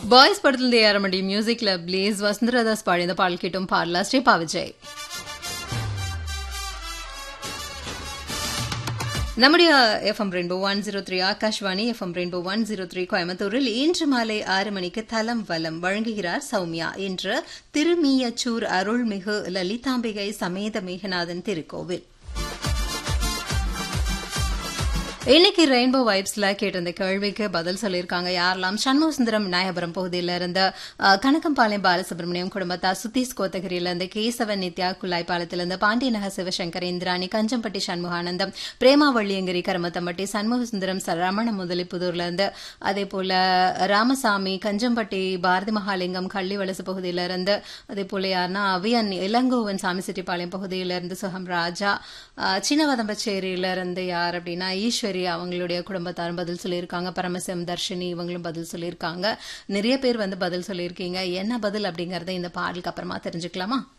boys படத்துல ஏறமடி மியூசிக்ல place வசந்தரதாஸ் பாடிய இந்த பாடல் கேட்டும் பாடலா ஸ்ரீபா விஜய் நம்முடைய FM rainbow one zero three Akashvani FM rainbow one zero three கோயம்புத்தூரில் இன்று மாலை ஆறு மணிக்கு தலம் வலம் வழங்குகிறார் சௌமியா இன்று திருமீயச்சூர் அருள்மிகு லலிதாம்பிகை சமேத மேகநாதன் திருக்கோவில் இன்னைக்கு ரெயின்போ வைப்ஸ்ல கேட்டிருந்த கேள்விக்கு பதில் சொல்லியிருக்காங்க யாரெல்லாம் சண்முக சுந்தரம் விநாயகபுரம் பகுதியில இருந்த அஹ், கணக்கம்பாளையம் பாலசுப்ரமணியம் குடும்பத்தார் சுத்தீஸ் கோத்தகிரியில இருந்து கேசவன் நித்யா குல்லாய்பாலத்தில இருந்து பாண்டியநகர் சிவசங்கர் இந்திராணி கஞ்சம்பட்டி சண்முகானந்தம் பிரேமா வள்ளியங்கிரி கருமத்தம்பட்டி சண்முக சுந்தரம் ச- ரமண முதலிப்புதூர்ல இருந்து அதே போல ராமசாமி கஞ்சம்பட்டி பாரதி மகாலிங்கம் கள்ளிவலசு பகுதியில இருந்து அதே போல யாருன்னா அவியன் இளங்கோவன் சாமிசெட்டிப்பாளையம் பகுதியில இருந்து சுகம் ராஜா அஹ், சின்னவதம்பச்சேரியில இருந்து யார் அப்படின்னா ஈஸ்வரி அவங்களுடைய குடும்பத்தாரும் பதில் சொல்லியிருக்காங்க பரமசிவம் தர்ஷினி இவங்களும் பதில் சொல்லியிருக்காங்க நிறைய பேர் வந்து பதில் சொல்லியிருக்கீங்க என்ன பதில் அப்படிங்கறத இந்த பாடலுக்கு அப்புறமா தெரிஞ்சுக்கலாமா